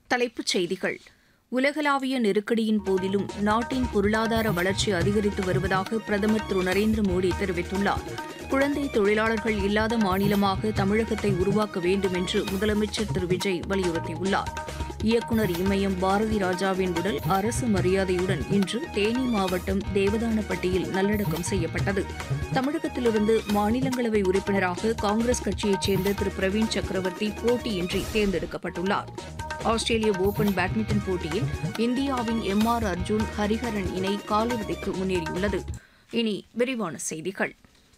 தலைப்புச் செய்திகள் உலகளாவிய நெருக்கடியின் போதிலும் நாட்டின் பொருளாதார வளர்ச்சி அதிகரித்து வருவதாக பிரதமர் திரு நரேந்திர மோடி தெரிவித்துள்ளார் குழந்தை தொழிலாளர்கள் இல்லாத மாநிலமாக தமிழகத்தை உருவாக்க வேண்டும் என்று முதலமைச்சர் திரு விஜய் வலியுறுத்தியுள்ளார் இயக்குநர் இமயம் பாரதி ராஜாவின் உடல் அரசு மரியாதையுடன் இன்று தேனி மாவட்டம் தேவதானப்பட்டியில் நல்லடக்கம் செய்யப்பட்டது தமிழகத்திலிருந்து மாநிலங்களவை உறுப்பினராக காங்கிரஸ் கட்சியைச் சேர்ந்த திரு பிரவீன் சக்கரவர்த்தி போட்டியின்றி தேர்ந்தெடுக்கப்பட்டுள்ளார் ஆஸ்திரேலிய ஓபன் பேட்மிண்டன் போட்டியில் இந்தியாவின் எம் ஆர் அர்ஜுன் ஹரிஹரன் இணை காலிறுதிக்கு முன்னேறியுள்ளது இனி விரிவான செய்திகள்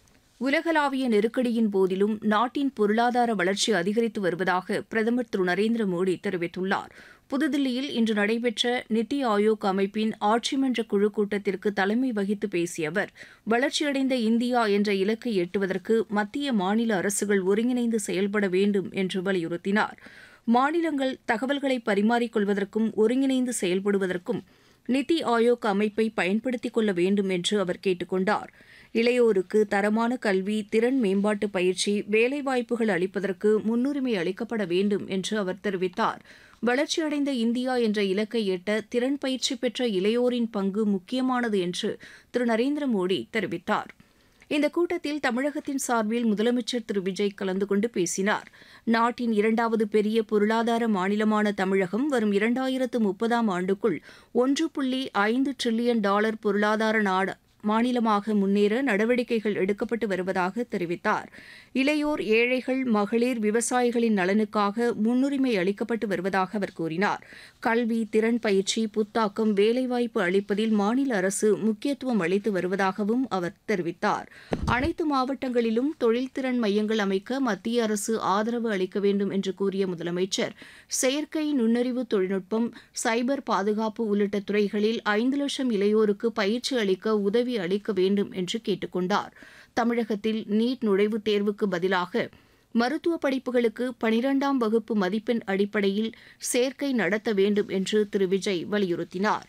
உலகளாவிய நெருக்கடியின் போதிலும் நாட்டின் பொருளாதார வளர்ச்சி அதிகரித்து வருவதாக பிரதமர் திரு நரேந்திர மோடி தெரிவித்துள்ளார் புதுதில்லியில் இன்று நடைபெற்ற நித்தி ஆயோக் அமைப்பின் ஆட்சிமன்ற குழு கூட்டத்திற்கு தலைமை வகித்து பேசிய அவர் வளர்ச்சியடைந்த இந்தியா என்ற இலக்கை எட்டுவதற்கு மத்திய மாநில அரசுகள் ஒருங்கிணைந்து செயல்பட வேண்டும் என்று வலியுறுத்தினார் மாநிலங்கள் தகவல்களை பரிமாறிக்கொள்வதற்கும் ஒருங்கிணைந்து செயல்படுவதற்கும் நித்தி ஆயோக் அமைப்பை பயன்படுத்திக் கொள்ள வேண்டும் என்று அவர் கேட்டுக் கொண்டார் இளையோருக்கு தரமான கல்வி திறன் மேம்பாட்டு பயிற்சி வேலைவாய்ப்புகள் அளிப்பதற்கு முன்னுரிமை அளிக்கப்பட வேண்டும் என்று அவர் தெரிவித்தார் வளர்ச்சியடைந்த இந்தியா என்ற இலக்கை எட்ட திறன் பயிற்சி பெற்ற இளையோரின் பங்கு முக்கியமானது என்று திரு நரேந்திர மோடி தெரிவித்தார் இந்த கூட்டத்தில் தமிழகத்தின் சார்பில் முதலமைச்சர் திரு விஜய் கலந்து கொண்டு பேசினார் நாட்டின் இரண்டாவது பெரிய பொருளாதார மாநிலமான தமிழகம் வரும் இரண்டாயிரத்து முப்பதாம் ஆண்டுக்குள் ஒன்று புள்ளி ஐந்து டிரில்லியன் டாலர் பொருளாதார நாடு மாநிலமாக முன்னேற நடவடிக்கைகள் எடுக்கப்பட்டு வருவதாக தெரிவித்தார் இளையோர் ஏழைகள் மகளிர் விவசாயிகளின் நலனுக்காக முன்னுரிமை அளிக்கப்பட்டு வருவதாக அவர் கூறினார் கல்வி திறன் பயிற்சி புத்தாக்கம் வேலைவாய்ப்பு அளிப்பதில் மாநில அரசு முக்கியத்துவம் அளித்து வருவதாகவும் அவர் தெரிவித்தார் அனைத்து மாவட்டங்களிலும் தொழில்திறன் மையங்கள் அமைக்க மத்திய அரசு ஆதரவு அளிக்க வேண்டும் என்று கூறிய முதலமைச்சர் செயற்கை நுண்ணறிவு தொழில்நுட்பம் சைபர் பாதுகாப்பு உள்ளிட்ட துறைகளில் ஐந்து லட்சம் இளையோருக்கு பயிற்சி அளிக்க உதவி அளிக்க வேண்டும் என்று கேட்டுக்கொண்டார் தமிழகத்தில் நீட் நுழைவுத் தேர்வுக்கு பதிலாக மருத்துவ படிப்புகளுக்கு பனிரெண்டாம் வகுப்பு மதிப்பெண் அடிப்படையில் சேர்க்கை நடத்த வேண்டும் என்று திரு விஜய் வலியுறுத்தினார்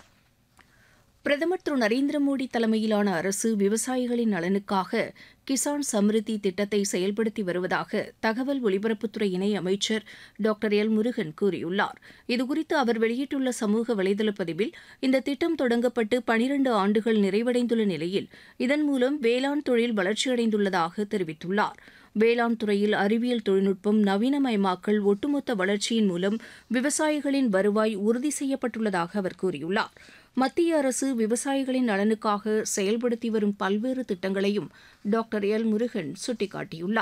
பிரதமர் திரு நரேந்திர மோடி தலைமையிலான அரசு விவசாயிகளின் நலனுக்காக கிசான் சம்ரித்தி திட்டத்தை செயல்படுத்தி வருவதாக தகவல் ஒலிபரப்புத்துறை இணை அமைச்சர் டாக்டர் எல் முருகன் கூறியுள்ளார் இதுகுறித்து அவர் வெளியிட்டுள்ள சமூக வலைதள பதிவில் இந்த திட்டம் தொடங்கப்பட்டு பனிரண்டு ஆண்டுகள் நிறைவடைந்துள்ள நிலையில் இதன் மூலம் வேளாண் தொழில் வளர்ச்சியடைந்துள்ளதாக தெரிவித்துள்ளார் வேளாண் துறையில் அறிவியல் தொழில்நுட்பம் நவீனமயமாக்கல் ஒட்டுமொத்த வளர்ச்சியின் மூலம் விவசாயிகளின் வருவாய் உறுதி செய்யப்பட்டுள்ளதாக அவர் கூறியுள்ளார் மத்திய அரசு விவசாயிகளின் நலனுக்காக செயல்படுத்தி வரும் பல்வேறு திட்டங்களையும் டாக்டர் எல் முருகன் சுட்டிக்காட்டியுள்ளார்